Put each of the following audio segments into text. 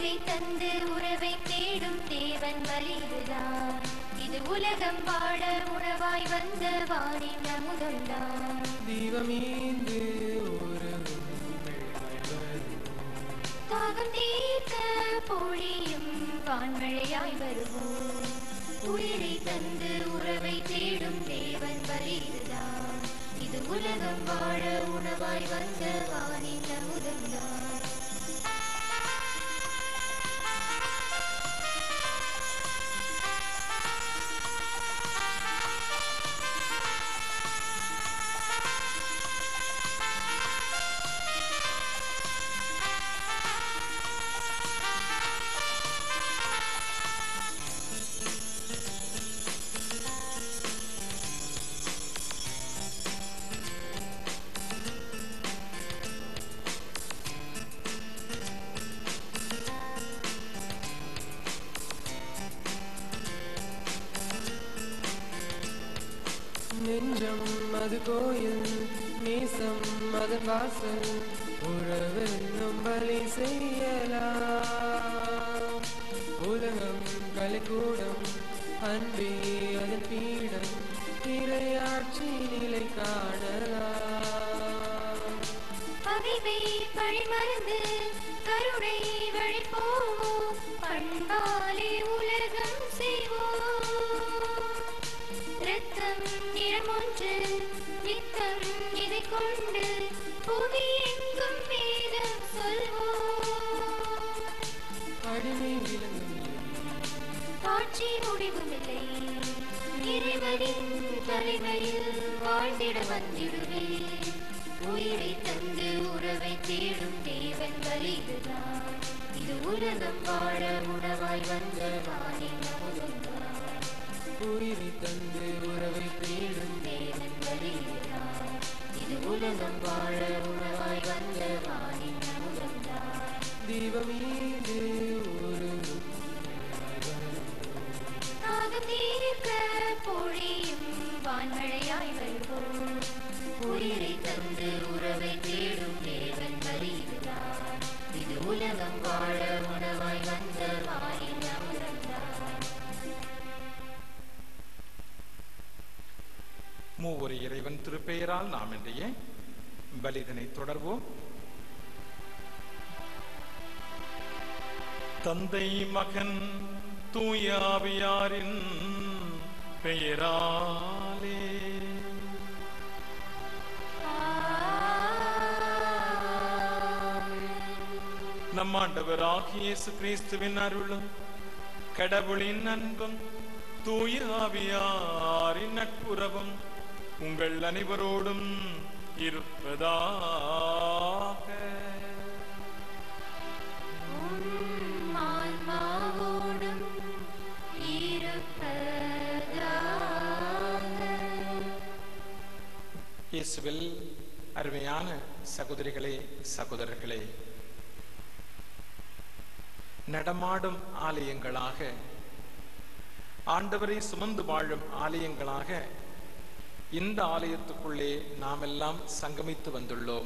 உயிரை தந்து உறவை தேடும் தேவன் பலிதுதான் இது உலகம் வாழ உணவாய் வந்த வானின் அமுதந்தான் தீபமீந்து ஒரு உண்மையாய் வரும். தாகம் தீர்க்க பொழியும் வான்மழையாய் வருவோம் உயிரை தந்து உறவை தேடும் தேவன் பலிதுதான் இது உலகம் வாழ உணவாய் வந்த வானின் அமுதந்தான் நெஞ்சம் அது கோயில் நேசம் அதன் வாசல் உறவென்னும் பலி செய்யலாம் உலகம் கலைக்கூடம் அன்பே அதன் பீடம் இறையாட்சி நிலை காணலாம் பகைமை பழிமருந்து கருணை வழி போவோம் பண்பாலே உலகம் செய்வோம் ரத்தம் நிறமொன்று நித்தம் இதை கொண்டு புவி எங்கும் வேதம் சொல்வோம் அடிமை விலங்கும் ஆட்சி முடிவுமில்லை இறைவனின் தலைமையில் வாழ்ந்திட வந்திடுவேன் உயிரை தந்து உறவை தேடும் தேவன் வலிதுதான் இது உலகம் வாழ உணவாய் வந்த வானின் அமுதந்தான் உயிரை தந்து உறவை தேடும் தேவன் வலிதுதான் இது உலகம் வாழ உணவாய் வந்த வானின் அமுதந்தான் தீபமீது ஒரு உண்மையாய் வரும். தாகம் தீர்க்க பொழியும் வான்மழையாய் வருவோம் உயிரை தந்து உறவை தேடும் தேவன் பலிதுதான் இது உலகம் வாழ உணவாய் வந்த வாயின் அமுதந்தான் மூவொரு இறைவன் திருப்பெயரால் நாம் இன்றைய பலிதனை தொடர்வோம் தந்தை மகன் தூயாவியாரின் பெயராலே நம் ஆண்டவராகிய இயேசு கிறிஸ்துவின் அருளும் கடவுளின் அன்பும் தூய ஆவியாரின் நட்புறவும் உங்கள் அனைவரோடும் இருப்பதாக உம் ஆன்மாவோடும் இருப்பதாக இயேசுவில் அருமையான சகோதரிகளே சகோதரர்களே நடமாடும் ஆலயங்களாக ஆண்டவரை சுமந்து வாழும் ஆலயங்களாக இந்த ஆலயத்துக்குள்ளே நாம் எல்லாம் சங்கமித்து வந்துள்ளோம்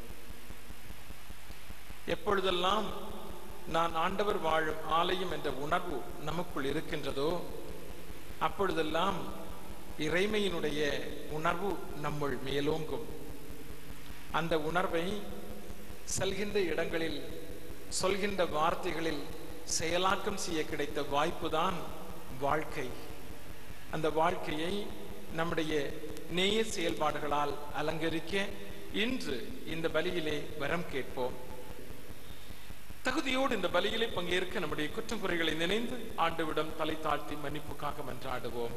எப்பொழுதெல்லாம் நான் ஆண்டவர் வாழும் ஆலயம் என்ற உணர்வு நமக்குள் இருக்கின்றதோ அப்பொழுதெல்லாம் இறைமையினுடைய உணர்வு நம்முள் மேலோங்கும் அந்த உணர்வை செல்கின்ற இடங்களில் சொல்கின்ற வார்த்தைகளில் செயலாக்கம் செய்ய கிடைத்த வாய்ப்புதான் வாழ்க்கை அந்த வாழ்க்கையை நம்முடைய நேய செயல்பாடுகளால் அலங்கரிக்க இன்று இந்த பலியிலே வரம் கேட்போம் தகுதியோடு இந்த பலியிலே பங்கேற்க நம்முடைய குற்றம் குறைகளை நினைந்து ஆண்டவிடம் தலை தாழ்த்தி மன்னிப்புக்காக மன்றாடுவோம்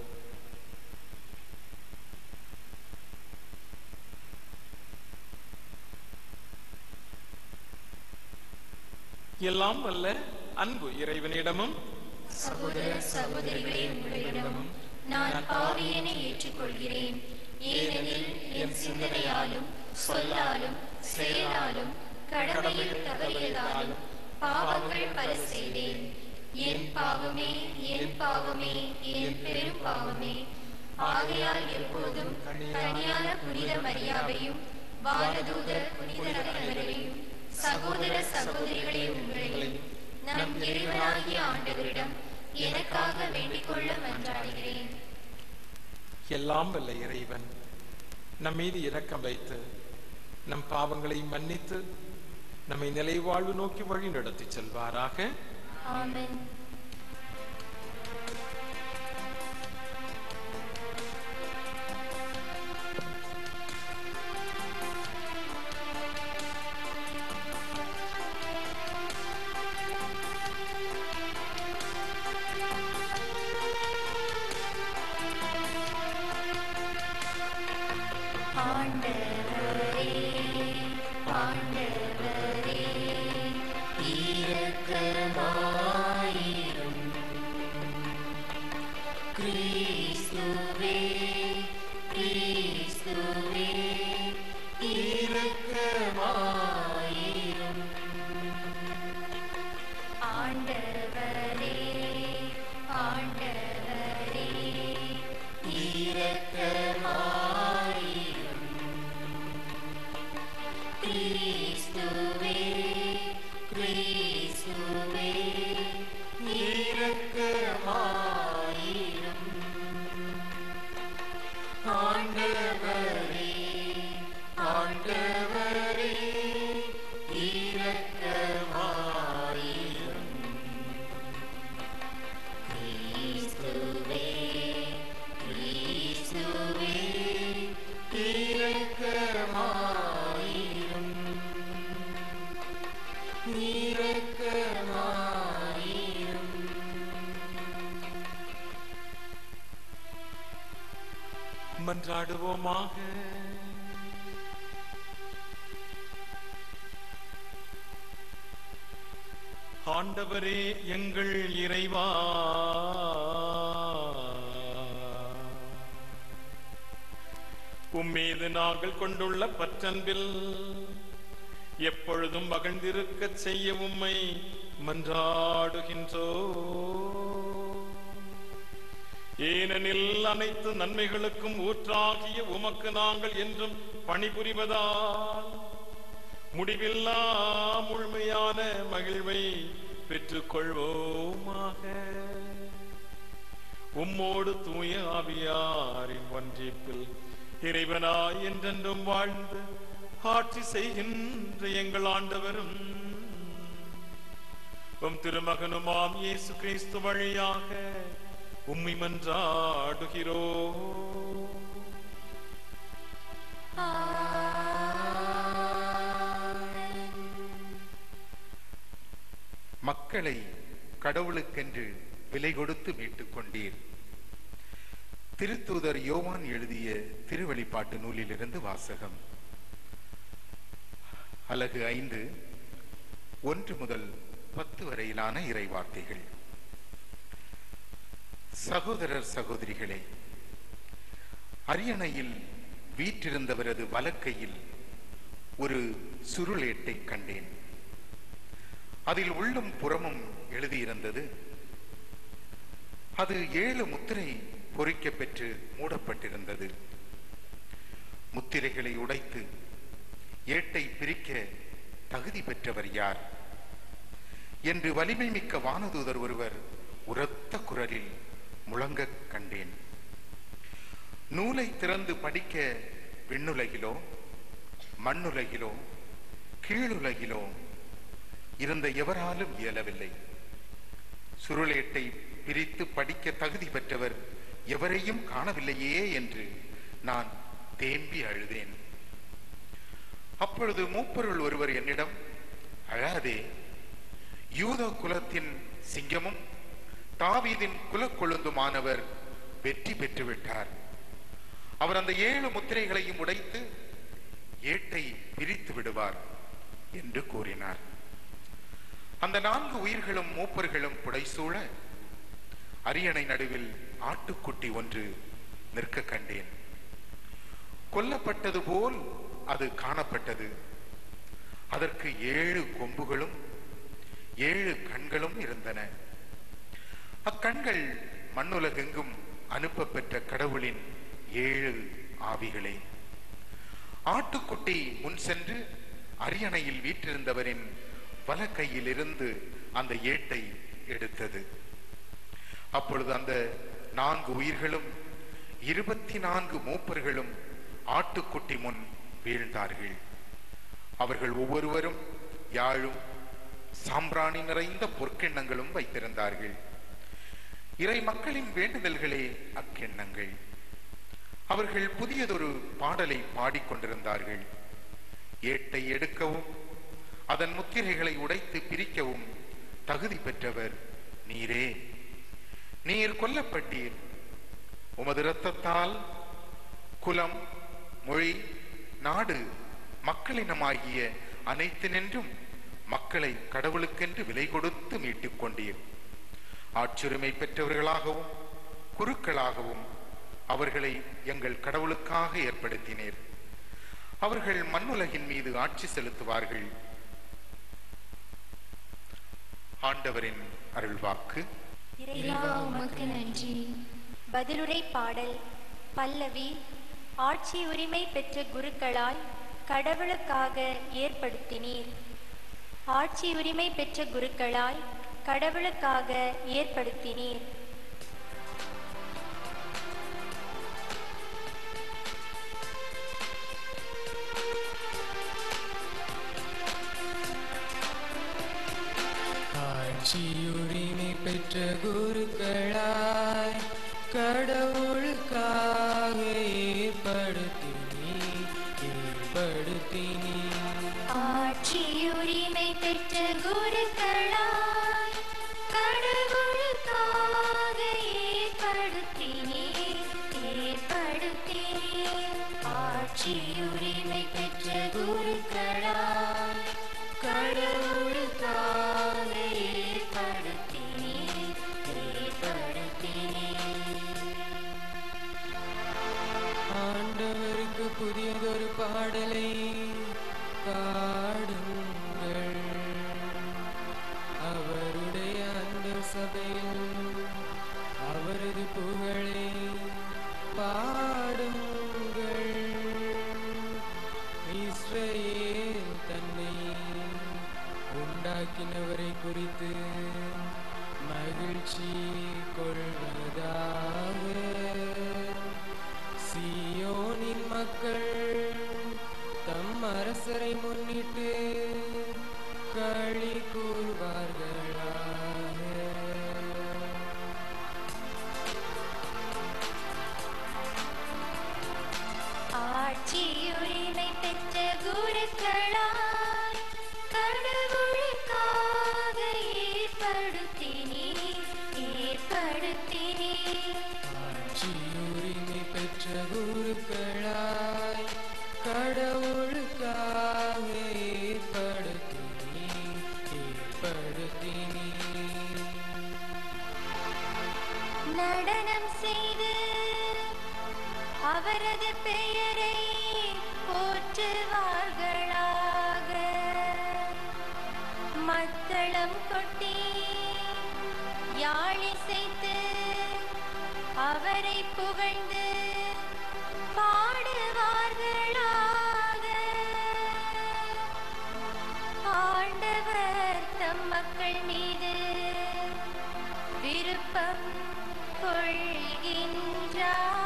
எல்லாம் வல்ல அன்பு இறைவனிடமும் சகோதர சகோதரிகளே உங்களிடமும் நான் பாவியனை ஏற்றுக்கொள்கிறேன் ஏனெனில் என் சிந்தனையாலும் சொல்லாலும் செயலாலும் கடமையில் தவறியதாலும் பாவங்கள் பல செய்தேன் என் பாவமே என் பாவமே என் பெரும் பாவமே ஆகையால் எப்போதும் கனியான புனித மரியாதையும் வானதூதர் புனித அனைவரையும் சகோதர சகோதரிகளே உங்களையும் நம் நம் இறைவனாகிய ஆண்டவரிடம் எனக்காக வேண்டிக் கொள்ள மன்றாடுகிறேன் எல்லாம் வல்ல இறைவன் நம் மீது இரக்கம் வைத்து நம் பாவங்களை மன்னித்து நம்மை நிலைவாழ்வு நோக்கி வழி நடத்தி செல்வாராக ஆமென் ஆண்டவரே ஆண்டவரே இரக்கமாயிரும் கிறிஸ்துவே கிறிஸ்துவே இரக்கமாயிரும் ஆண்டவரே ஆண்டவரே இரக்கமாயிரும் கிறிஸ்துவே கிறிஸ்துவே இரக்கமாயிரும் ஆண்டவரே ஆண்டவரே இரக்கமாயிரும் கிறிஸ்துவே கிறிஸ்துவே இரக்கமாயிரும் இரக்கமாயிரும் மன்றாடுவோமாக ஆண்டவரே எங்கள் இறைவா உம்மீது நாங்கள் கொண்டுள்ள பற்றன்பில் எப்பொழுதும் மகிழ்ந்திருக்கச் செய்ய உம்மை மன்றாடுகின்றோ ஏனெனில் அனைத்து நன்மைகளுக்கும் ஊற்றாகிய உமக்கு நாங்கள் என்றும் பணிபுரிவதால் முடிவில்லா முழுமையான மகிழ்வை பெற்றுக் கொள்வோமாக உம்மோடு தூய ஆவியாரின் ஒன்றிப்பில் இறைவனாய் என்றென்றும் வாழ்ந்து ஆட்சி செய்கின்ற எங்கள் ஆண்டவரும் உம் திருமகனுமாம் இயேசு கிறிஸ்து வழியாக உம்மை மன்றாடுகிறோ மக்களை கடவுளுக்கென்று விலை கொடுத்து மீட்டுக் கொண்டீர் திருத்தூதர் யோவான் எழுதிய திருவெளிப்பாட்டு நூலிலிருந்து வாசகம் அலகு ஐந்து ஒன்று முதல் பத்து வரையிலான இறைவார்த்தைகள் சகோதரர் சகோதரிகளே அரியணையில் வீற்றிருந்தவரது வலக்கையில் ஒரு சுருளேட்டை கண்டேன் அதில் உள்ளும் புறமும் எழுதியிருந்தது அது ஏழு முத்திரை பொறிக்கப் பெற்று மூடப்பட்டிருந்தது முத்திரைகளை உடைத்து ஏட்டை பிரிக்க தகுதி பெற்றவர் யார் என்று வலிமை மிக்க வானதூதர் ஒருவர் உரத்த குரலில் முழங்கக் கண்டேன் நூலை திறந்து படிக்க விண்ணுலகிலோ மண்ணுலகிலோ கீழுலகிலோ இருந்த எவராலும் இயலவில்லை சுருளேட்டை பிரித்து படிக்க தகுதி பெற்றவர் எவரையும் காணவில்லையே என்று நான் தேம்பி அழுதேன் அப்பொழுது மூப்பொருள் ஒருவர் என்னிடம் அழாதே யூத குலத்தின் சிங்கமும் தாவீதின் குலக்கொழுந்துமானவர் வெற்றி பெற்று விட்டார் அவர் அந்த ஏழு முத்திரைகளையும் உடைத்து ஏட்டை பிரித்து விடுவார் என்று கூறினார் அந்த நான்கு உயிர்களும் மூப்பர்களும் புடைசூழ அரியணை நடுவில் ஆட்டுக்குட்டி ஒன்று நிற்க கண்டேன் கொல்லப்பட்டது போல் அது காணப்பட்டது அதற்கு ஏழு கொம்புகளும் ஏழு கண்களும் இருந்தன அக்கண்கள் மண்ணுலகெங்கும் அனுப்ப பெற்ற கடவுளின் ஏழு ஆவிகளே ஆட்டுக்குட்டி முன் சென்று அரியணையில் வீற்றிருந்தவரின் வலக்கையிலிருந்து அந்த ஏட்டை எடுத்தது அப்பொழுது அந்த நான்கு உயிர்களும் இருபத்தி நான்கு மூப்பர்களும் ஆட்டுக்குட்டி முன் வீழ்ந்தார்கள் அவர்கள் ஒவ்வொருவரும் யாழும் சாம்பிராணி நிறைந்த பொற்கிண்ணங்களும் வைத்திருந்தார்கள் இறை மக்களின் வேண்டுதல்களே அக்கிண்ணங்கள் அவர்கள் புதியதொரு பாடலை பாடிக்கொண்டிருந்தார்கள் ஏட்டை எடுக்கவும் அதன் முத்திரைகளை உடைத்து பிரிக்கவும் தகுதி பெற்றவர் நீரே நீர் கொல்லப்பட்டீர் உமது இரத்தத்தால் குலம் மொழி நாடு மக்களினமாகிய அனைத்தினின்றும் மக்களை கடவுளுக்கென்று விலை கொடுத்து மீட்டுக் கொண்டீர் ஆட்சியுரிமை பெற்றவர்களாகவும் குருக்களாகவும் அவர்களை எங்கள் கடவுளுக்காக ஏற்படுத்தினீர் அவர்கள் மண்ணுலகின் மீது ஆட்சி செலுத்துவார்கள் ஆண்டவரின் அருள்வாக்கு இறைவா உமக்கு நன்றி பதிலுரை பாடல் பல்லவி ஆட்சி உரிமை பெற்ற குருக்களால் கடவுளுக்காக ஏற்படுத்தினீர் ஆட்சி உரிமை பெற்ற குருக்களால் கடவுளுக்காக ஏற்படுத்தினீர் ஆட்சியுரிமை பெற்ற குருக்களாய் கடவுளுக்காக ஏற்படுத்தினி ஏற்படுத்தினி ஆட்சியுரிமை பெற்ற குருக்களாய் கடவுளுக்காக ஏற்படுத்தினீர் ஏற்படுத்தினீர் ஆட்சியுரிமை பெற்ற குருக்களாய் கடவுளுக்காக ஏற்படுத்தினீர் ஏற்படுத்தினீர் ஆண்டவருக்கு புதியதொரு பாடலை பாடுங்கள் அவருடைய அந்த சபையில் அவரது புகழை பாடுங்கள் இஸ்ரேல் தன்னை உண்டாக்கினவரை குறித்து மகிழ்ச்சி கொள்வதாக சியோனின் மக்கள் தம் அரசரை முன்னிட்டு களி கூறுவார்களாக ஆட்சியுரிமை பெற்ற குருக்களாய் கடவுளுக்காக ஏற்படுத்தினீர் ஏற்படுத்தினீர் ஆட்சியுரிமை பெற்ற குருக்களாய் கடவுளுக்காக ஏற்படுத்தினி ஏற்படுத்தினி நடனம் செய்து அவரது பெயரை போற்றுவார்களாக மத்தளம் கொட்டி யாழிசைத்து அவரை புகழ்ந்து பாடுவார்களாக ஆண்டவர் தம் மக்கள் மீது விருப்பம் கொள்கின்றார்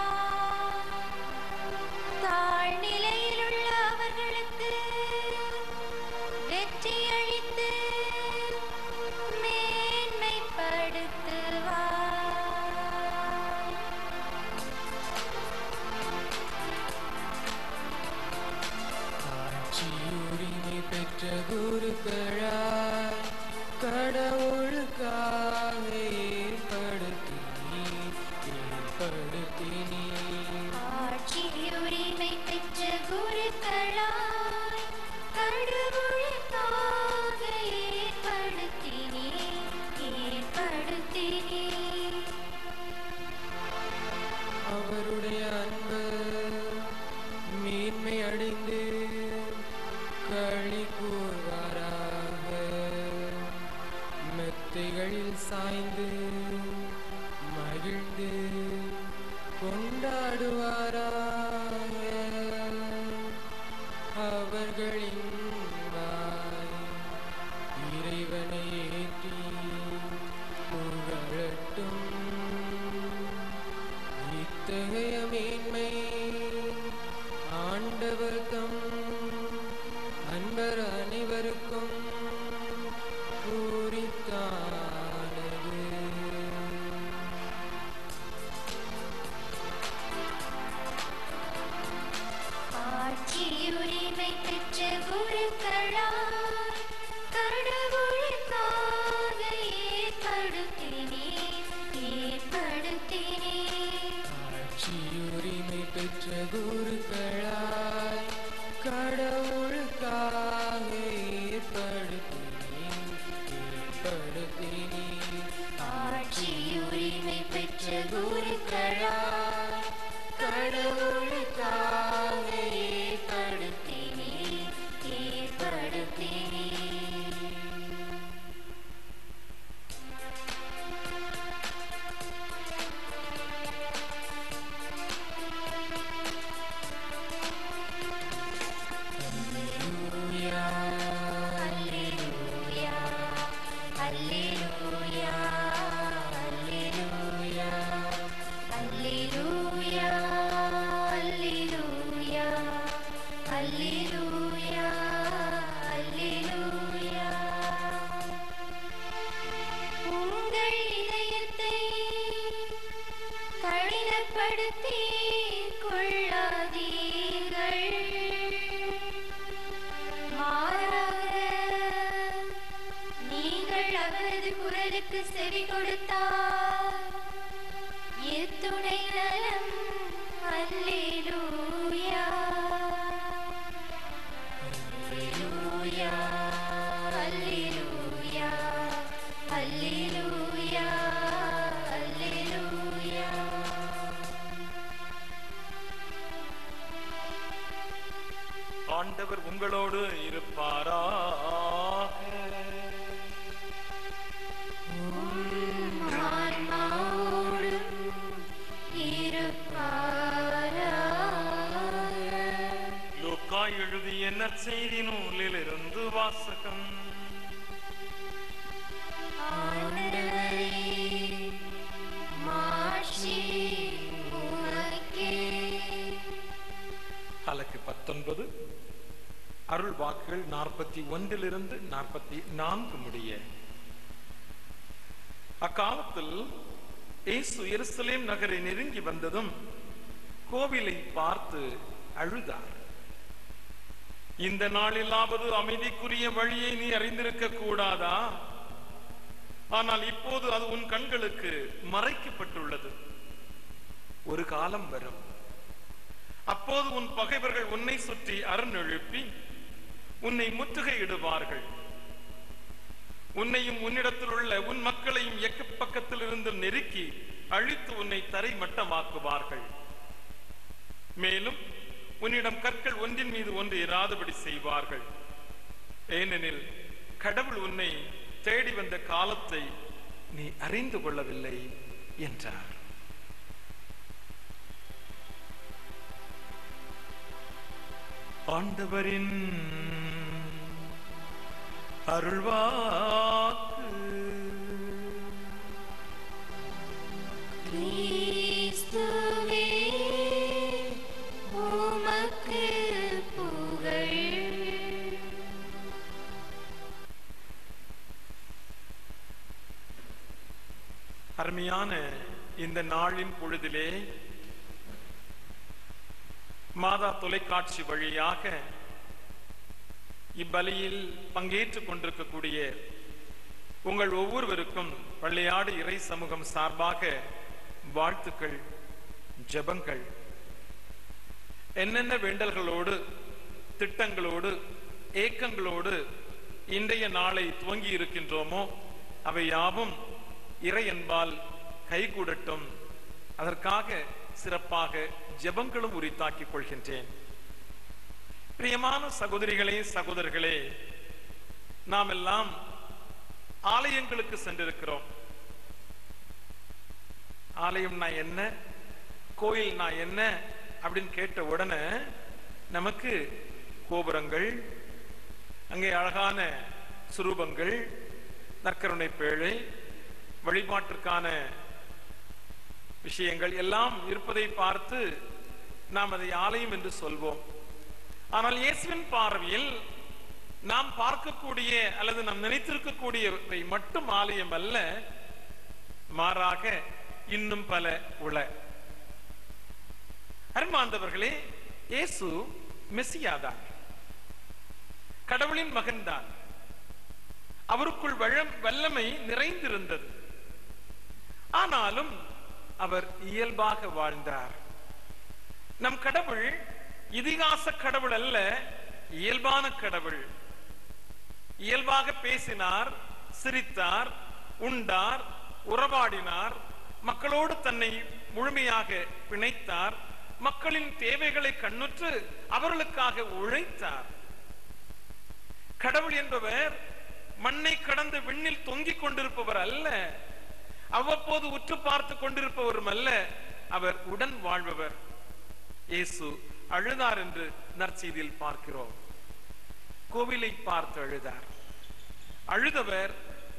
தாழ்நிலையில் உள்ள அவர்களுக்கு வெற்றி அளித்து மேன்மைப்படுத்துவார் ஆட்சியுரிமை பெற்ற குருக்களாய் கடவுளுக்காக ஏற்படுத்தினி ஏற்படுத்தினி ஆட்சியுரிமை பெற்ற குருக்களாய் கடவுளுக்காக ஏற்படுத்தினீர் ஏற்படுத்தினீர் அவருடைய அன்பு மேன்மை அடைந்து களி கூறுவாராக மெத்தைகளில் சாய்ந்து மகிழ்ந்து கொண்டாடுவாராக அவர்களின் வாய் அல்லேலூயா அல்லேலூயா அல்லேலூயா அல்லேலூயா அல்லேலூயா அல்லேலூயா உங்கள் இதயத்தை கடினப்படுத்தி கொள்ளாதீர்கள் மாறாக நீங்கள் அவரது குரலுக்கு செவி கொடுத்தால் எத்துணை நலம் அல்லேலூயா அல்லேலூயா அல்லேலூயா அல்லேலூயா அல்லேலூயா ஆண்டவர் உங்களோடு இருப்பாரா ஆன்மாவோடும் இருப்பாராக. லூக்கா எழுதிய நற்செய்தி நூலிலிருந்து வாசகம் ஆண்டவரே, மாட்சி உமக்கே. அலக்கு பத்தொன்பது அருள் வாக்குகள் நாற்பத்தி ஒன்றிலிருந்து நாற்பத்தி நான்கு முடிய அக்காலத்தில் இயேசு எருசலேம் நகரை நெருங்கி வந்ததும் கோவிலை பார்த்து அழுதார் இந்த நாளிலாவது அமைதிக்குரிய வழியை நீ அறிந்திருக்க கூடாதா ஆனால் இப்போது அது உன் கண்களுக்கு மறைக்கப்பட்டுள்ளது ஒரு காலம் வரும் அப்போது உன் பகைவர்கள் உன்னை சுற்றி அரணெழுப்பி உன்னை முற்றுகையிடுவார்கள் உன்னையும் உன்னிடத்தில் உள்ள உன் மக்களையும் எக்கு பக்கத்தில் இருந்து நெருக்கி அழித்து உன்னை தரை மட்டமாக்குவார்கள் மேலும் உன்னிடம் கற்கள் ஒன்றின் மீது ஒன்று இராதபடி செய்வார்கள் ஏனெனில் கடவுள் உன்னை தேடி வந்த காலத்தை நீ அறிந்து கொள்ளவில்லை என்றார் ஆண்டவரின் அருள்வாக்கு கிறிஸ்துவே, உமக்கு புகழ் அருமையான இந்த நாளின் பொழுதிலே மாதா தொலைக்காட்சி வழியாக இப்பலியில் பங்கேற்றுக் கொண்டிருக்கக்கூடிய உங்கள் ஒவ்வொருவருக்கும் பள்ளியாடு இறை சமூகம் சார்பாக வாழ்த்துக்கள் ஜெபங்கள் என்னென்ன வேண்டல்களோடு திட்டங்களோடு ஏக்கங்களோடு இன்றைய நாளை துவங்கி இருக்கின்றோமோ அவை யாவும் இறை என்பால் கைகூடட்டும் அதற்காக சிறப்பாக ஜெபங்களும் உரித்தாக்கிக் கொள்கின்றேன் பிரியமான சகோதரிகளே சகோதரர்களே நாம் எல்லாம் ஆலயங்களுக்கு சென்றிருக்கிறோம் ஆலயம்னா என்ன கோயில்னா என்ன அப்படின்னு கேட்ட உடனே நமக்கு கோபுரங்கள் அங்கே அழகான சுரூபங்கள் நற்கருணை பேழை வழிபாட்டிற்கான விஷயங்கள் எல்லாம் இருப்பதை பார்த்து நாம் அதை ஆலயம் என்று சொல்வோம் ஆனால் இயேசுவின் பார்வையில் நாம் பார்க்கக்கூடிய அல்லது நாம் நினைத்திருக்கக்கூடியவை மட்டும் ஆலயம் அல்ல மாறாக இன்னும் பல உள அருமாந்தவர்களே இயேசு மெஸ்ஸியாதான் கடவுளின் மகன்தான் அவருக்குள் வளம் வல்லமை நிறைந்திருந்தது ஆனாலும் அவர் இயல்பாக வாழ்ந்தார் நம் கடவுள் இதிகாச கடவுள் அல்ல இயல்பான கடவுள் இயல்பாக பேசினார் சிரித்தார் உண்டார் உறவாடினார் மக்களோடு தன்னை முழுமையாக பிணைத்தார் மக்களின் தேவைகளை கண்ணுற்று அவர்களுக்காக உழைத்தார் கடவுள் என்பவர் மண்ணை கடந்து விண்ணில் தொங்கிக் கொண்டிருப்பவர் அல்ல அவ்வப்போது உற்று பார்த்து கொண்டிருப்பவரும் அல்ல அவர் உடன் வாழ்பவர் இயேசு அழுதார் என்று நற்செய்தியில் பார்க்கிறோம் கோவிலை பார்த்து அழுதார் அழுதவர்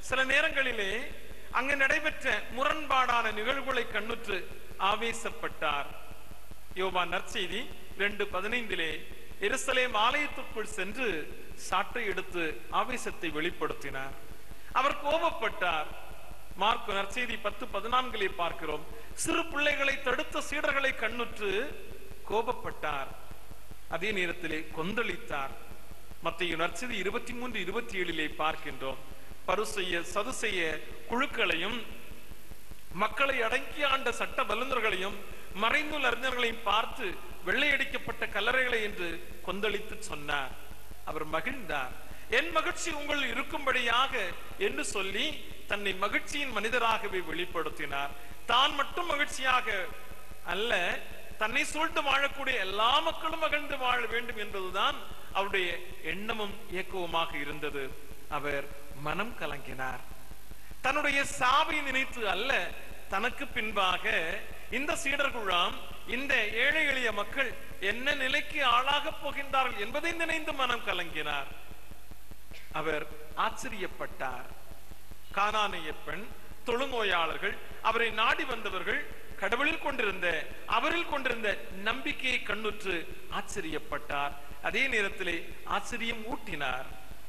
சில நேரங்களிலே அங்கு நடைபெற்ற முரண்பாடான நிகழ்வுகளை கண்ணுற்று ஆவேசப்பட்டார் யோவான் நற்செய்தி ரெண்டு பதினைந்திலே எருசலேம் ஆலயத்திற்குள் சென்று சாட்டை எடுத்து ஆவேசத்தை வெளிப்படுத்தினார் அவர் கோபப்பட்டார் மார்க்கு நற்செய்தி பத்து பதினான்கிலே பார்க்கிறோம் சிறு பிள்ளைகளை தடுத்த சீடர்களை கண்ணுற்று கோபப்பட்டார் அதே நேரத்திலே கொந்தளித்தார் மத்திய நற்செய்தி இருபத்தி மூன்று இருபத்தி ஏழிலே பார்க்கின்றோம் பருசெய்ய சதுசெய்ய குழுக்களையும் மக்களை அடக்கி ஆண்ட சட்ட வல்லுநர்களையும் மறைந்துள்ள அறிஞர்களையும் பார்த்து வெள்ளையடிக்கப்பட்ட கல்லறைகளை என்று கொந்தளித்து சொன்னார் அவர் மகிழ்ந்தார் என் மகிழ்ச்சி உங்கள் இருக்கும்படியாக என்று சொல்லி தன்னை மகிழ்ச்சியின் மனிதராகவே வெளிப்படுத்தினார் தான் மட்டும் மகிழ்ச்சியாக அல்ல தன்னை சூழ்ந்து வாழக்கூடிய எல்லா மக்களும் மகிழ்ந்து வாழ வேண்டும் என்பதுதான் அவருடைய எண்ணமும் இயக்கவுமாக இருந்தது அவர் மனம் கலங்கினார் தன்னுடைய சாவை நினைத்து அல்ல தனக்கு பின்பாக இந்த சீடர்குழாம் இந்த ஏழை எளிய மக்கள் என்ன நிலைக்கு ஆளாகப் போகின்றார்கள் என்பதை நினைந்து மனம் கலங்கினார் அவர் ஆச்சரியப்பட்டார் கானானிய பெண் தொழுநோயாளர்கள் அவரை நாடி வந்தவர்கள் கடவுளில் கொண்டிருந்த அவரில் கொண்டிருந்த நம்பிக்கையை கண்ணுற்று ஆச்சரியப்பட்டார் அதே நேரத்திலே ஆச்சரியம் ஊட்டினார்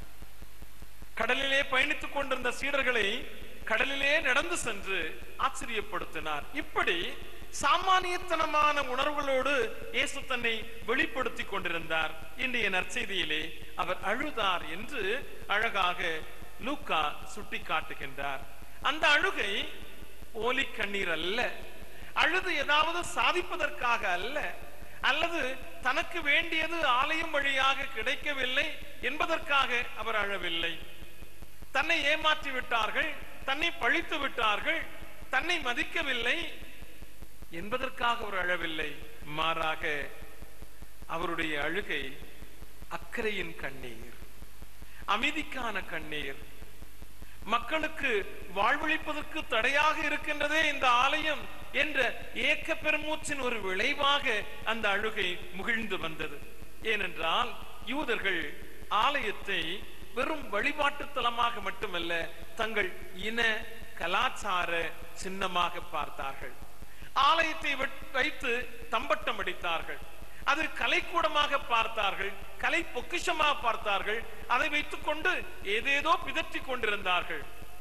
கடலிலே பயணித்துக் கொண்டிருந்த சீடர்களை கடலிலே நடந்து சென்று ஆச்சரியப்படுத்தினார் இப்படி சாமானியத்தனமான உணர்வுகளோடு இயேசு தன்னை வெளிப்படுத்திக் கொண்டிருந்தார் இன்றைய நற்செய்தியிலே அவர் அழுதார் என்று அழகாக லூக்கா சுட்டி காட்டுகின்றார் அந்த அழுகை ஓலி கண்ணீர் அல்ல அழுது ஏதாவது சாதிப்பதற்காக அல்ல அல்லது தனக்கு வேண்டியது ஆலயம் வழியாக கிடைக்கவில்லை என்பதற்காக அவர் அழவில்லை தன்னை ஏமாற்றி விட்டார்கள் தன்னை பழித்து விட்டார்கள் தன்னை மதிக்கவில்லை என்பதற்காக அவர் அழவில்லை மாறாக அவருடைய அழுகை அக்கறையின் கண்ணீர் அமைதிக்கான கண்ணீர் மக்களுக்கு வாழ்வழிப்பதற்கு தடையாக இருக்கின்றதே இந்த ஆலயம் என்ற ஏக்க பெருமூச்சின் ஒரு விளைவாக அந்த அழுகை முகிழ்ந்து வந்தது ஏனென்றால் யூதர்கள் ஆலயத்தை வெறும் வழிபாட்டு தலமாக மட்டுமல்ல தங்கள் இன கலாச்சார சின்னமாக பார்த்தார்கள் ஆலயத்தை வைத்து தம்பட்டம் அடித்தார்கள் அது கலைக்கூடமாக பார்த்தார்கள் கலை பொக்கிஷமாக பார்த்தார்கள் அதை வைத்துக் கொண்டு ஏதேதோ பிதற்றிக் கொண்டிருந்தார்கள்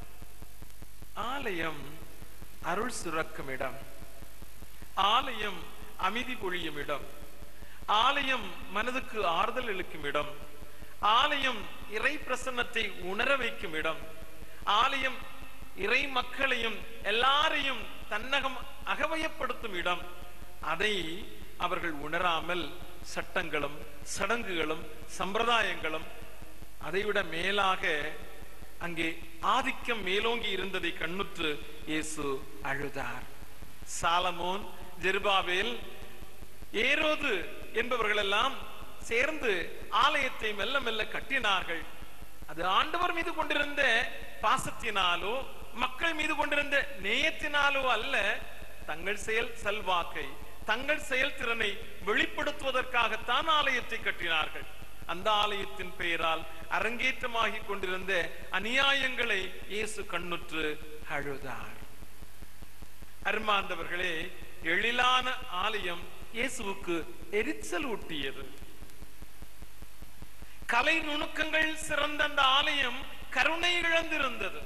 ஆலயம் அருள் சுரக்கும் இடம் ஆலயம் அமைதி பொழியும் இடம் ஆலயம் மனதுக்கு ஆறுதல் அளிக்கும் இடம் ஆலயம் இறை பிரசன்னத்தை உணர வைக்கும் இடம் ஆலயம் இறை மக்களையும் எல்லாரையும் தன்னகம் அகவயப்படுத்தும் இடம் அதை அவர்கள் உணராமல் சட்டங்களும் சடங்குகளும் சம்பிரதாயங்களும் அதைவிட மேலாக அங்கே ஆதிக்கம் மேலோங்கி இருந்ததை கண்ணுற்று இயேசு அழுதார் சாலமோன் ஜெருபாவேல் ஏரோது என்பவர்கள் எல்லாம் சேர்ந்து ஆலயத்தை மெல்ல மெல்ல கட்டினார்கள் அது ஆண்டவர் மீது கொண்டிருந்த பாசத்தினாலோ மக்கள் மீது கொண்டிருந்த நேயத்தினாலோ அல்ல தங்கள் செயல் செல்வாக்கை தங்கள் செயல்திறனை வெளிப்படுத்துவதற்காகத்தான் ஆலயத்தை கட்டினார்கள் அந்த ஆலயத்தின் பெயரால் அரங்கேற்றமாகி கொண்டிருந்த அநியாயங்களை இயேசு கண்ணுற்று அழுதார் அருமாந்தவர்களே எழிலான ஆலயம் இயேசுவுக்கு எரிச்சல் ஊட்டியது கலை நுணுக்கங்கள் சிறந்த அந்த ஆலயம் கருணை இழந்திருந்தது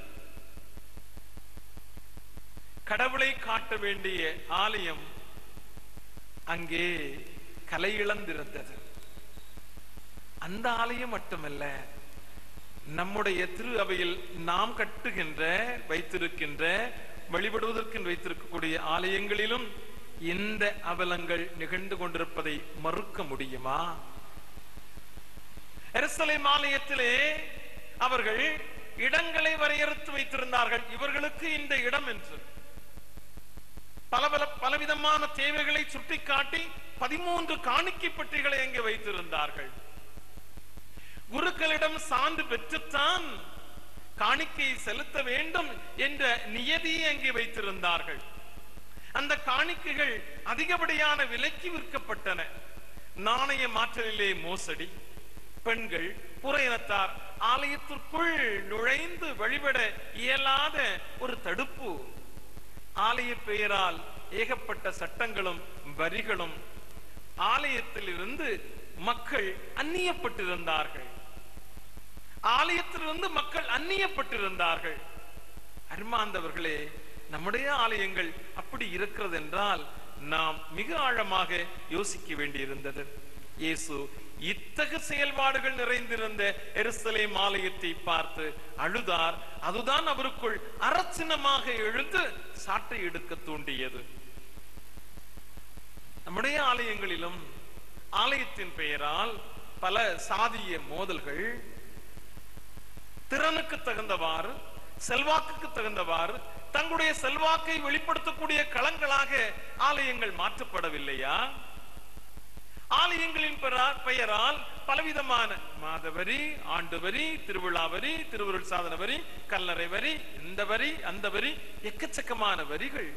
கடவுளை காட்ட வேண்டிய ஆலயம் அங்கே கலை இழந்திருந்தது அந்த ஆலயம் மட்டுமல்ல நம்முடைய திரு அவையில் நாம் கட்டுகின்ற வைத்திருக்கின்ற வழிபடுவதற்கு வைத்திருக்கக்கூடிய ஆலயங்களிலும் இந்த அவலங்கள் நிகழ்ந்து கொண்டிருப்பதை மறுக்க முடியுமா எருசலேம் ஆலயத்திலே அவர்கள் இடங்களை வரையறுத்து வைத்திருந்தார்கள் இவர்களுக்கு இந்த இடம் என்று பல பல பலவிதமான தேவைகளை சுட்டிக்காட்டி பதிமூன்று காணிக்கை பெட்டிகளை அங்கே வைத்திருந்தார்கள் குருக்களிடம் சான்று பெற்றுத்தான் காணிக்கையை செலுத்த வேண்டும் என்ற நியதியை அங்கே வைத்திருந்தார்கள் அந்த காணிக்கைகள் அதிகப்படியான விலைக்கு விற்கப்பட்டன நாணய மாற்றலிலே மோசடி பெண்கள் புற இனத்தார் ஆலயத்திற்குள் நுழைந்து வழிபட இயலாத ஒரு தடுப்பு ஆலய பெயரால் ஏகப்பட்ட சட்டங்களும் வரிகளும் ஆலயத்தில் இருந்து மக்கள் அந்நியப்பட்டிருந்தார்கள் ஆலயத்திலிருந்து மக்கள் அந்நியப்பட்டிருந்தார்கள் அருமாந்தவர்களே நம்முடைய ஆலயங்கள் அப்படி இருக்கிறது என்றால் நாம் மிக ஆழமாக யோசிக்க வேண்டியிருந்தது இயேசு இத்தகு செயல்பாடுகள் நிறைந்திருந்த எருசலேம் ஆலயத்தை பார்த்து அழுதார் அதுதான் அவருக்குள் அரசினமாக எழுந்து சாட்டை எடுக்க தூண்டியது நம்முடைய ஆலயங்களிலும் ஆலயத்தின் பெயரால் பல சாதிய மோதல்கள் திறனுக்கு தகுந்தவாறு செல்வாக்குக்கு தகுந்தவாறு தங்களுடைய செல்வாக்கை வெளிப்படுத்தக்கூடிய களங்களாக ஆலயங்கள் மாற்றப்படவில்லையா ஆலயங்களின் பெறா- பெயரால் பலவிதமான மாதவரி ஆண்டு வரி திருவிழா வரி திருவருள் சாதன வரி கல்லறை வரி இந்த வரி அந்த வரி எக்கச்சக்கமான வரிகள்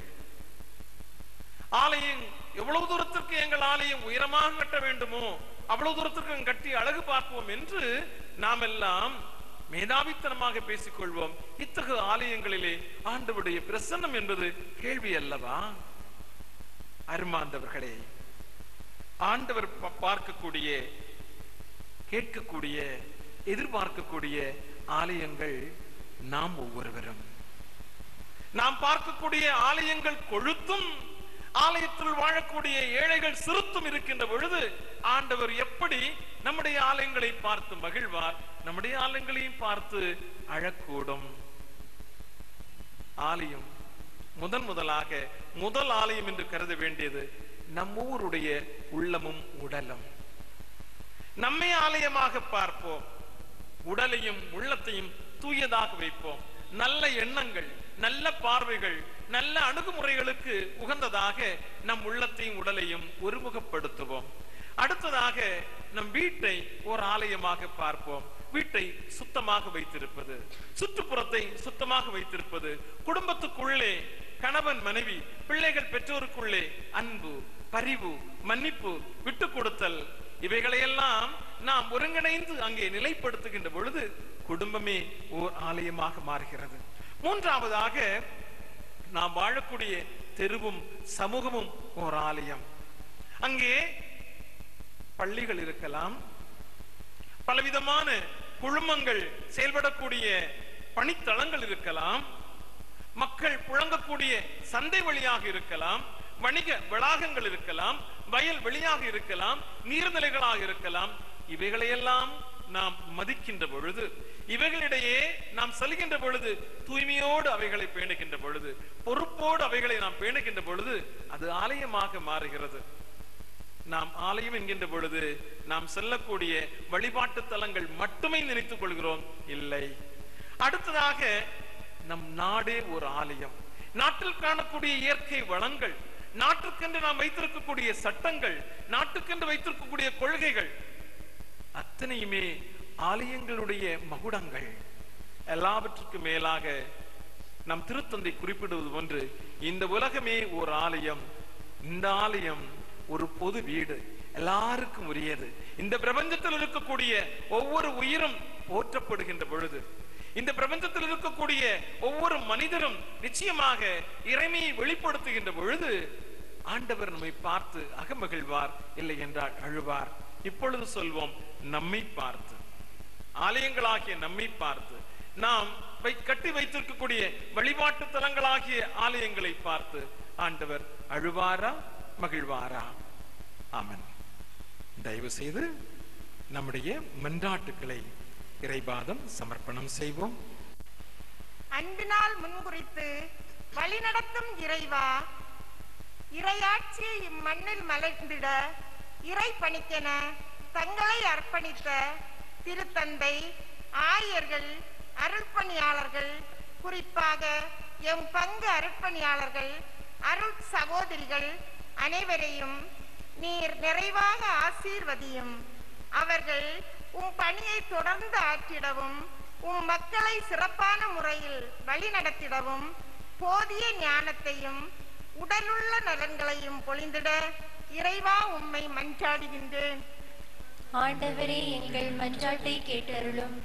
ஆலயம் எவ்வளவு தூரத்திற்கு எங்கள் ஆலயம் உயரமாக கட்ட வேண்டுமோ அவ்வளவு தூரத்திற்கு கட்டி அழகு பார்ப்போம் என்று நாம் எல்லாம் மேதாவித்தனமாக பேசிக்கொள்வோம் இத்தகு ஆலயங்களிலே ஆண்டவருடைய பிரசன்னம் என்பது கேள்வி அல்லவா அருமாந்தவர்களே ஆண்டவர் ப- பார்க்கக்கூடிய கேட்கக்கூடிய எதிர்பார்க்கக்கூடிய ஆலயங்கள் நாம் ஒவ்வொருவரும் நாம் பார்க்கக்கூடிய ஆலயங்கள் கொழுத்தும் ஆலயத்தில் வாழக்கூடிய ஏழைகள் சிறுத்தும் இருக்கின்ற பொழுது ஆண்டவர் எப்படி நம்முடைய ஆலயங்களை பார்த்து மகிழ்வார் நம்முடைய ஆலயங்களையும் பார்த்து அழக்கூடும் ஆலயம் முதன் முதலாக முதல் ஆலயம் என்று கருத வேண்டியது நம்மூருடைய உள்ளமும் உடலும் நம்மை ஆலயமாக பார்ப்போம் உடலையும் உள்ளத்தையும் தூயதாக வைப்போம் நல்ல எண்ணங்கள் நல்ல பார்வைகள் நல்ல அணுகுமுறைகளுக்கு உகந்ததாக நம் உள்ளத்தையும் உடலையும் ஒருமுகப்படுத்துவோம் அடுத்ததாக நம் வீட்டை ஒரு ஆலயமாக பார்ப்போம் வீட்டை சுத்தமாக வைத்திருப்பது சுற்றுப்புறத்தை சுத்தமாக வைத்திருப்பது குடும்பத்துக்குள்ளே கணவன் மனைவி பிள்ளைகள் பெற்றோருக்குள்ளே அன்பு பரிவு மன்னிப்பு விட்டு கொடுத்தல் இவைகளையெல்லாம் நாம் ஒருங்கிணைந்து அங்கே நிலைப்படுத்துகின்ற பொழுது குடும்பமே ஓர் ஆலயமாக மாறுகிறது மூன்றாவதாக நாம் வாழக்கூடிய தெருவும் சமூகமும் ஓர் ஆலயம் அங்கே பள்ளிகள் இருக்கலாம் பலவிதமான குழுமங்கள் செயல்படக்கூடிய பணித்தளங்கள் இருக்கலாம் மக்கள் புழங்கக்கூடிய சந்தை வழியாக இருக்கலாம் வணிக வளாகங்கள் இருக்கலாம் வயல் வெளியாக இருக்கலாம் நீர்நிலைகளாக இருக்கலாம் இவைகளையெல்லாம் நாம் மதிக்கின்ற பொழுது இவைகளிடையே நாம் செல்கின்ற பொழுது தூய்மையோடு அவைகளை பேணுகின்ற பொழுது பொறுப்போடு அவைகளை நாம் பேணுகின்ற பொழுது அது ஆலயமாக மாறுகிறது நாம் ஆலயம் என்கின்ற பொழுது நாம் செல்லக்கூடிய வழிபாட்டு தலங்கள் மட்டுமே நினைத்துக் கொள்கிறோம் இல்லை அடுத்ததாக நம் நாடே ஒரு ஆலயம் நாட்டில் காணக்கூடிய இயற்கை வளங்கள் நாட்டுக்கென்று நாம் வைத்திருக்கக்கூடிய சட்டங்கள் நாட்டுக்கென்று வைத்திருக்கக்கூடிய கொள்கைகள் அத்தனையுமே ஆலயங்களுடைய மகுடங்கள் எல்லாவற்றுக்கும் மேலாக நம் திருத்தந்தை குறிப்பிடுவது போன்று இந்த உலகமே ஒரு ஆலயம் இந்த ஆலயம் ஒரு பொது வீடு எல்லாருக்கும் உரியது இந்த பிரபஞ்சத்தில் இருக்கக்கூடிய ஒவ்வொரு உயிரும் போற்றப்படுகின்ற பொழுது இந்த பிரபஞ்சத்தில் இருக்கக்கூடிய ஒவ்வொரு மனிதரும் நிச்சயமாக இறைமையை வெளிப்படுத்துகின்ற பொழுது ஆண்டவர் நம்மை பார்த்து அகமகிழ்வார் இல்லை என்றால் அழுவார் இப்பொழுது சொல்வோம் நம்மை பார்த்து ஆலயங்களாகிய நம்மை பார்த்து நாம் வை கட்டி வைத்திருக்கக்கூடிய வழிபாட்டு தலங்களாகிய ஆலயங்களை பார்த்து ஆண்டவர் அழுவாரா மகிழ்வாரா ஆமன் தயவு செய்து நம்முடைய மன்றாட்டுக்களை இறைபாதம் சமர்ப்பணம் செய்வோம் அன்பினால் முன்குறித்து வழிநடத்தும் இறைவா இறையாட்சி இம்மண்ணில் மலர்ந்திட இறை பணிக்கென தங்களை அர்ப்பணித்த திருத்தந்தை ஆயர்கள் அருட்பணியாளர்கள் குறிப்பாக எம் பங்கு அருட்பணியாளர்கள் அருள் சகோதரிகள் அனைவரையும் நீர் நிறைவாக ஆசீர்வதியும் அவர்கள் உம் பணியை தொடர்ந்து ஆற்றிடவும் உம் மக்களை சிறப்பான முறையில் வழிநடத்திடவும் போதிய ஞானத்தையும் உடலுள்ள நலன்களையும் பொழிந்திட இறைவா உம்மை மன்றாடுகின்றேன் ஆண்டவரே எங்கள் மன்றாட்டை கேட்டருளும்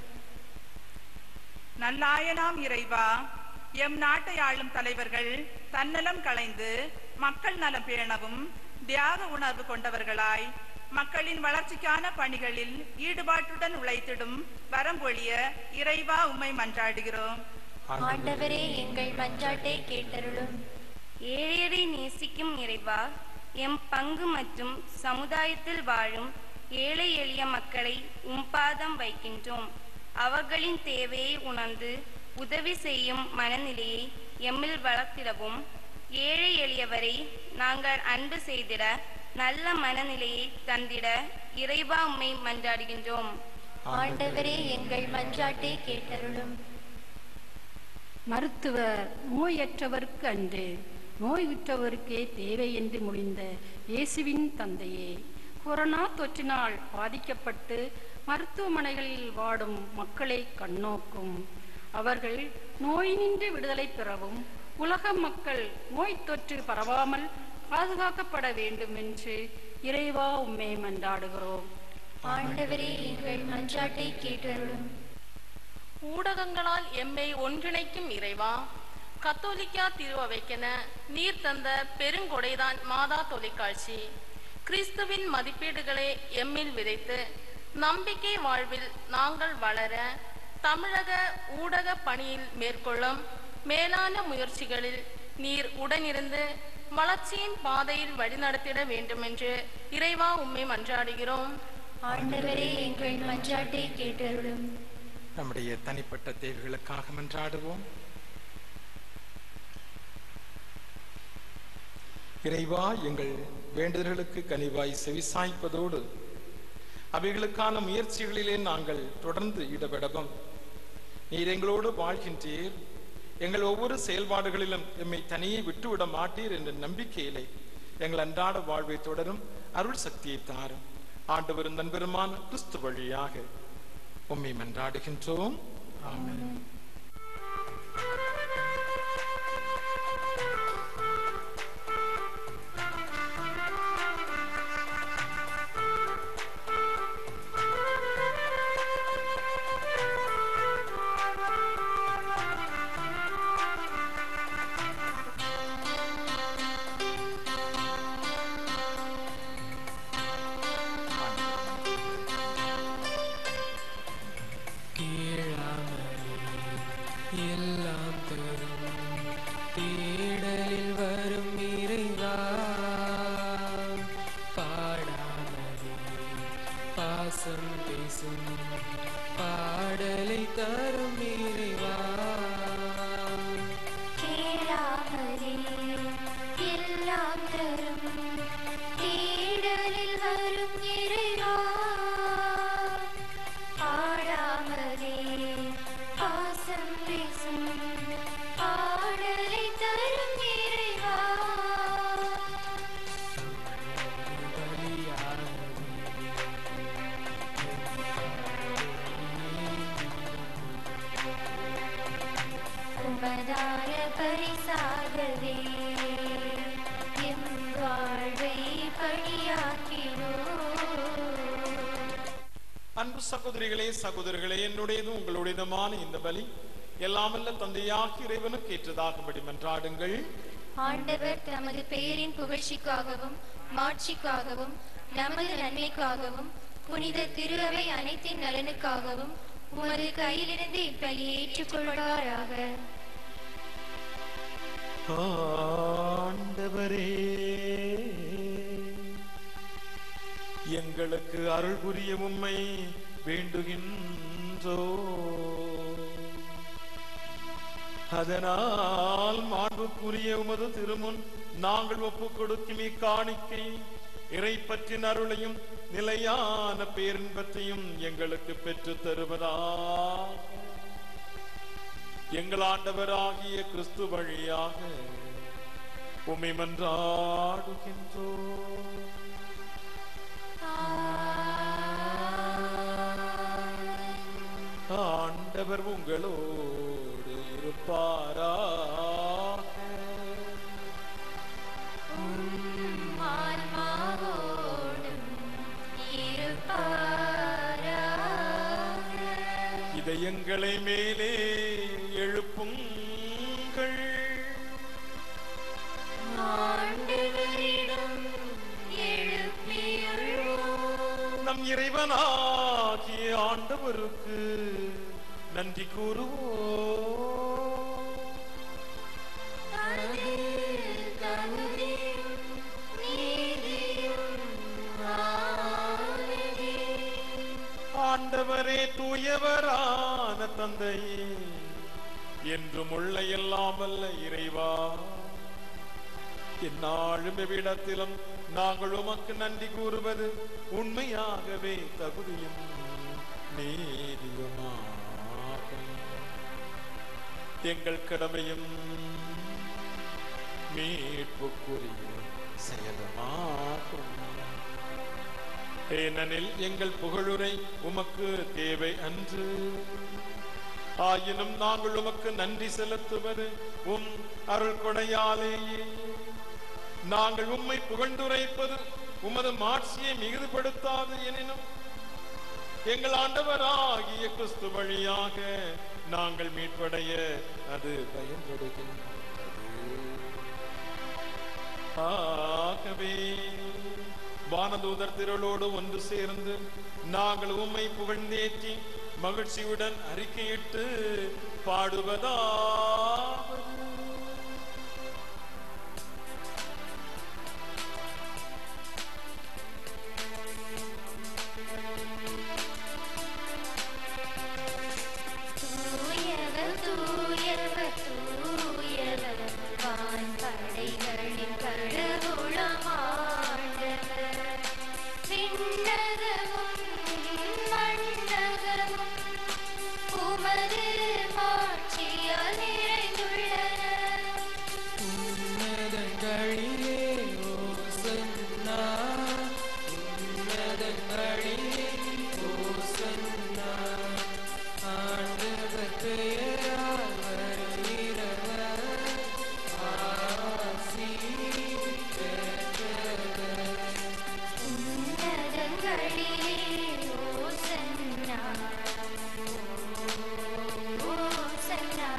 நல்லாயனாம் இறைவா எம் நாட்டை ஆளும் தலைவர்கள் தன்னலம் களைந்து மக்கள் நலம் பேணவும் தியாக உணர்வு கொண்டவர்களாய் மக்களின் வளர்ச்சிக்கான பணிகளில் ஈடுபாட்டுடன் உழைத்திடும் வரம்பொழிய இறைவா உம்மை மன்றாடுகிறோம் ஆண்டவரே எங்கள் மன்றாட்டை கேட்டருளும் ஏழையரை நேசிக்கும் இறைவா எம் பங்கு மற்றும் சமுதாயத்தில் வாழும் ஏழை எளிய மக்களை உம்பாதம் வைக்கின்றோம் அவர்களின் தேவையை உணர்ந்து உதவி செய்யும் மனநிலையை எம்மில் வளர்த்திடவும் ஏழை எளியவரை நாங்கள் அன்பு செய்திட நல்ல மனநிலையை தந்திட இறைவா உம்மை மன்றாடுகின்றோம் ஆண்டவரே எங்கள் மன்றாட்டை கேட்டருளும் மருத்துவர் நோயற்றவருக்கு அன்று நோயுற்றவருக்கே தேவை என்று முடிந்த இயேசுவின் தந்தையே கொரோனா தொற்றினால் பாதிக்கப்பட்டு மருத்துவமனைகளில் வாடும் மக்களை கண்ணோக்கும் அவர்கள் நோயினின்று விடுதலை பெறவும் உலக மக்கள் நோய் தொற்று பரவாமல் பாதுகாக்கப்பட வேண்டும் என்று இறைவா உம்மை மன்றாடுகிறோம் ஆண்டவரே எங்கள் மன்றாட்டை கேட்டருளும் ஊடகங்களால் எம்மை ஒன்றிணைக்கும் இறைவா கத்தோலிக்கா திருவவைக்கென நீர் தந்த பெருங்கொடைதான் மாதா தொலைக்காட்சி கிறிஸ்துவின் மதிப்பீடுகளை எம்மில் விதைத்து நம்பிக்கை வாழ்வில் நாங்கள் வளர தமிழக ஊடக பணியில் மேற்கொள்ளும் மேலான முயற்சிகளில் நீர் உடனிருந்து வளர்ச்சியின் பாதையில் வழிநடத்திட வேண்டுமென்று இறைவா உம்மை மன்றாடுகிறோம் ஆண்டவரே எங்கள் மன்றாட்டை கேட்டருளும் நம்முடைய தனிப்பட்ட தேவைகளுக்காக மன்றாடுவோம் இறைவா எங்கள் வேண்டுதல்களுக்கு கனிவாய் செவிசாய்ப்பதோடு அவைகளுக்கான முயற்சிகளிலே நாங்கள் தொடர்ந்து ஈடுபடவும் நீர் எங்களோடு வாழ்கின்றீர் எங்கள் ஒவ்வொரு செயல்பாடுகளிலும் எம்மை தனியே விட்டுவிட மாட்டீர் என்ற நம்பிக்கையிலே எங்கள் அன்றாட வாழ்வை தொடரும் அருள் சக்தியை தாரும் ஆண்டவரும் நண்பருமான கிறிஸ்து வழியாக உம்மை மன்றாடுகின்றோம் ஆமென் கீழாமலே எல்லாம் தரும் தேடலில் வரும் இறைவா பாடாமலே பாசம் பேசும் பாடலை தரும் இறைவா கேளாமலே எல்லாம் தரும் தேடலில் வரும் இறைவா பாடாமலே பாசம் பேசும் பாடலை தரும் இறைவா உமதார பரிசாகவே எம் வாழ்வை பணியாக்கினோ அன்பு சகோதரிகளே சகோதரர்களே என்னுடையதும் உங்களுடையதுமான இந்த பலி எல்லாமல்ல தந்தையாகி இறைவனுக்கு ஏற்றதாகும்படி மன்றாடுங்கள் ஆண்டவர் தமது பெயரின் புகழ்ச்சிக்காகவும் மாட்சிக்காகவும் நமது நன்மைக்காகவும் புனித திருஅவை அனைத்தின் நலனுக்காகவும் உமது கையிலிருந்து இப்பலியை ஏற்றுக்கொள்வாராக ஆண்டவரே எங்களுக்கு அருள் புரிய உம்மை வேண்டுகின்றோ அதனால் மாண்புக்குரிய உமது திருமுன் நாங்கள் ஒப்புக் கொடுக்கும் இக்காணிக்கை இறை பற்றின் அருளையும் நிலையான பேரின்பத்தையும் எங்களுக்கு பெற்றுத் தருவதா எங்கள் ஆண்டவராகிய கிறிஸ்து வழியாக உம்மை மன்றாடுகின்றோ ஆண்டவர் உங்களோடு இருப்பாரா ஆன்மாவோடும் இருப்பாராக கண்களை மேலே எழுப்புங்கள் ஆண்டவரிடம் எழுப்பியுள்ளோம் நம் இறைவனாகிய ஆண்டவருக்கு நன்றி கூறுவோம் அது தகுதியும் நீதியும் ஆனதே. ஆண்டவரே தூயவரான தந்தையே என்றும் உள்ள எல்லாம் அல்ல இறைவா எந்நாளும் எவ்விடத்திலும் நாங்கள் உமக்கு நன்றி கூறுவது உண்மையாகவே தகுதியும் நீதியுமாகும் எங்கள் கடமையும் மீட்புக்குரிய செயலுமாகும் ஏனெனில் எங்கள் புகழுரை உமக்கு தேவை அன்று ஆயினும் நாங்கள் உமக்கு நன்றி செலுத்துவது உம் அருள் கொடையாலேயே நாங்கள் உம்மை புகழ்ந்துரைப்பது உமது மாட்சியை மிகுதிப்படுத்தாது எனினும் எங்கள் ஆண்டவராகிய கிறிஸ்து வழியாக நாங்கள் மீட்படைய அது பயன்படுகின்றது ஆகவே வானதூதர் திரளோடு ஒன்று சேர்ந்து நாங்கள் உம்மை புகழ்ந்தேற்றி மகிழ்ச்சியுடன் அறிக்கையிட்டு பாடுவதாவது தூயவர் தூயவர் தூயவர் வான்படைகளின் கடவுளம் ஆண்டவர் விண்ணகமும் மண்ணகமும் உமது மாட்சியால் நிறைந்துள்ளன உன்னதங்களிலே ஓசன்னா உன்னதங்களிலே ஓசன்னா ஆண்டவர் பெயரால் வருகிறவர் ஆசி பெற்றவர் உன்னதங்களிலே ஓசன்னா ஓசன்னா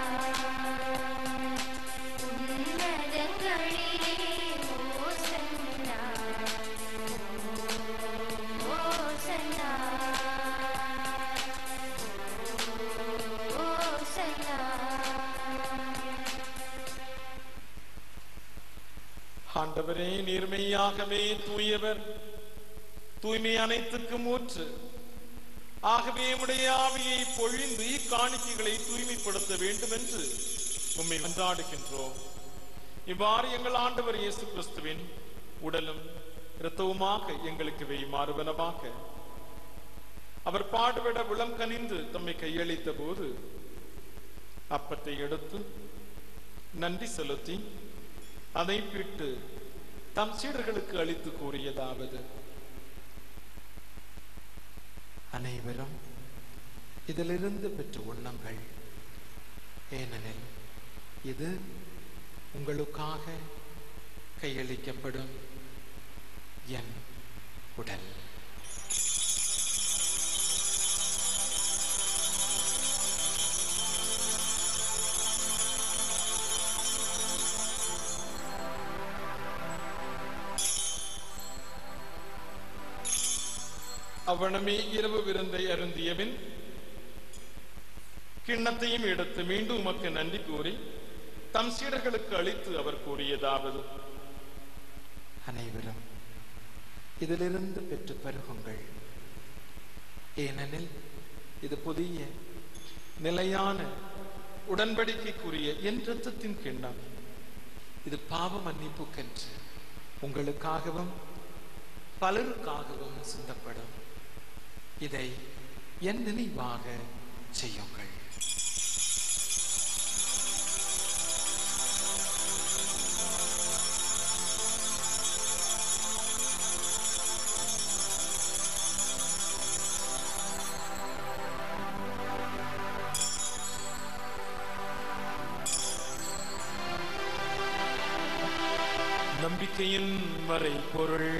உன்னதங்களிலே ஓசன்னா ஓசன்னா ஓசன்னா ஆண்டவரே நீர்மையாகவே தூயவர் தூய்மை அனைத்துக்கும் ஊற்று ஆகவே உடைய ஆவியை பொழிந்து இக்காணிக்கைகளை தூய்மைப்படுத்த வேண்டும் என்று உம்மை கொண்டாடுகின்றோம் இவ்வாறு எங்கள் ஆண்டவர் இயேசு கிறிஸ்துவின் உடலும் இரத்தவுமாக எங்களுக்கு வை மாறுவனவாக அவர் பாடுபட உளம் கனிந்து தம்மை கையளித்த போது அப்பத்தை எடுத்து நன்றி செலுத்தி அதை பிட்டு தம் சீடர்களுக்கு அளித்து கூறியதாவது அனைவரும் இதிலிருந்து பெற்று உண்ணுங்கள் ஏனெனில் இது உங்களுக்காக கையளிக்கப்படும் என் உடல் அவ்வனமே இரவு விருந்தை அருந்தியபின் கிண்ணத்தையும் எடுத்து மீண்டும் உமக்கு நன்றி கூறி தம் சீடர்களுக்கு அளித்து அவர் கூறியதாவது அனைவரும் இதிலிருந்து பெற்று பருகுங்கள் ஏனெனில் இது புதிய நிலையான உடன்படிக்கைக்குரிய என் இரத்தத்தின் கிண்ணம் இது பாவ மன்னிப்புக்கென்று உங்களுக்காகவும் பலருக்காகவும் சிந்தப்படும் இதை என் நினைவாக செய்யுங்கள் நம்பிக்கையின் வரை பொருள்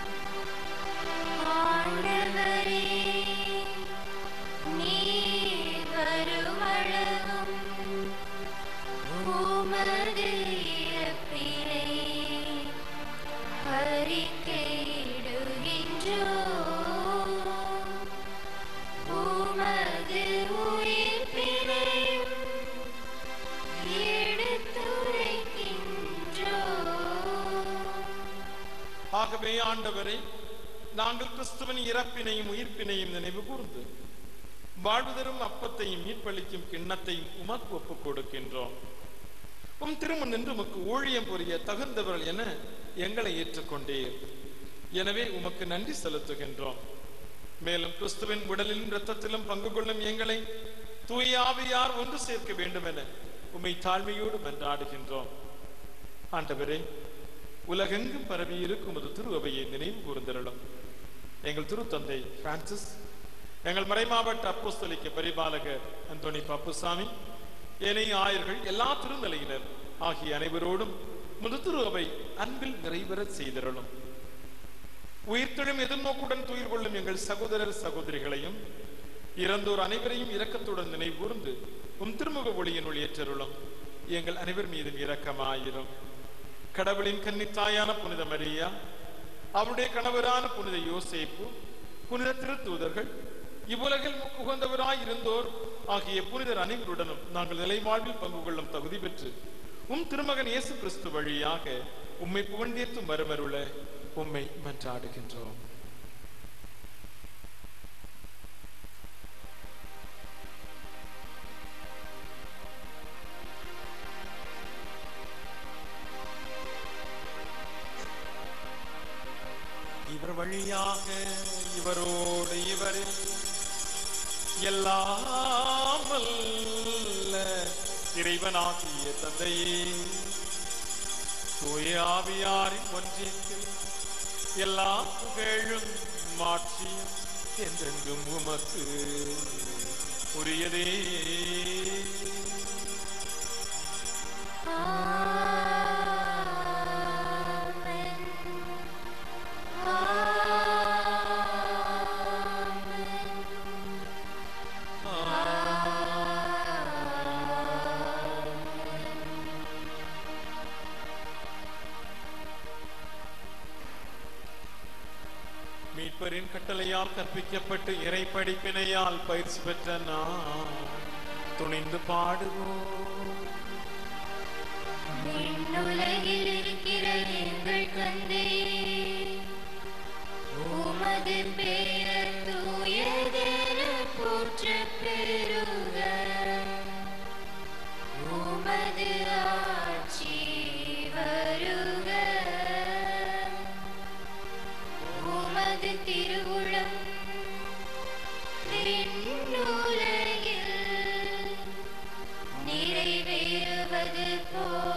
ஆண்டவரே நீர் உமது இறப்பினை அறிக்கையிடுகின்றோம் உமது உயிர்ப்பினையும் எடுத்துரைக்கின்றோம் ஆகவே ஆண்டவரை நாங்கள் கிறிஸ்துவின் இறப்பினையும் உயிர்ப்பினையும் நினைவு கூர்ந்து வாழ்வு தரும் அப்பத்தையும் மீட்பளிக்கும் கிண்ணத்தையும் உமக்கு ஒப்புக் கொடுக்கின்றோம் உம் திருமண் நின்று உமக்கு ஊழியம் புரிய தகுந்தவர்கள் என எங்களை ஏற்றுக்கொண்டீர் எனவே உமக்கு நன்றி செலுத்துகின்றோம் மேலும் கிறிஸ்துவின் உடலிலும் இரத்தத்திலும் பங்கு கொள்ளும் எங்களை தூய ஆவியார் ஒன்று சேர்க்க வேண்டும் என உம்மை தாழ்மையோடு மன்றாடுகின்றோம் ஆண்டவரே உலகெங்கும் பரவி இருக்கும் ஒரு திருவையை நினைவு கூர்ந்திரலும் எங்கள் திருத்தந்தை பிரான்சிஸ் எங்கள் மறைமாவட்ட அப்போஸ்தலிக்க பரிபாலகர் அந்தோணி பாப்புசாமி ஏனைய ஆயர்கள் எல்லா திருநிலையினர் ஆகிய அனைவரோடும் முது திருவை அன்பில் நிறைவேறச் செய்திரலும் உயிர்த்தெழும் எதிர்நோக்குடன் துயிர் கொள்ளும் எங்கள் சகோதரர் சகோதரிகளையும் இறந்தோர் அனைவரையும் இரக்கத்துடன் நினைவூர்ந்து உம் திருமுக ஒளியின் ஒளியேற்றருளும் எங்கள் அனைவர் மீதும் இரக்கமாயிரும் கடவுளின் கன்னித்தாயான புனித மரியா அவருடைய கணவரான புனித யோசேப்பு புனித திருத்தூதர்கள் இவ்வுலகில் உகந்தவராய் இருந்தோர் ஆகிய புனிதர் அனைவருடனும் நாங்கள் நிலை வாழ்வில் பங்கு கொள்ளும் தகுதி பெற்று உம் திருமகன் இயேசு கிறிஸ்து வழியாக உம்மை புகழ்ந்தேத்தும் மறுமருள உம்மை மன்றாடுகின்றோம் இவர் வழியாக இவரோடு இவரில் எல்லாம் வல்ல இறைவனாகிய தந்தையே தூய ஆவியாரின் ஒன்றியத்தில் எல்லா புகழும் மாட்சியும் என்றென்றும் உமக்கு உரியதே மீட்பரின் கட்டளையால் கற்பிக்கப்பட்டு இறை படிப்பினையால் பயிற்சி பெற்ற நான் துணிந்து பாடுவோம் விண்ணுலகில் இருக்கிற எங்கள் தந்தை உமது பெயர் தூயதென போற்ற பெருக உமது ஆட்சி வருக உமது திருவுளம் விண்ணுலகில் நிறைவேறுவது போல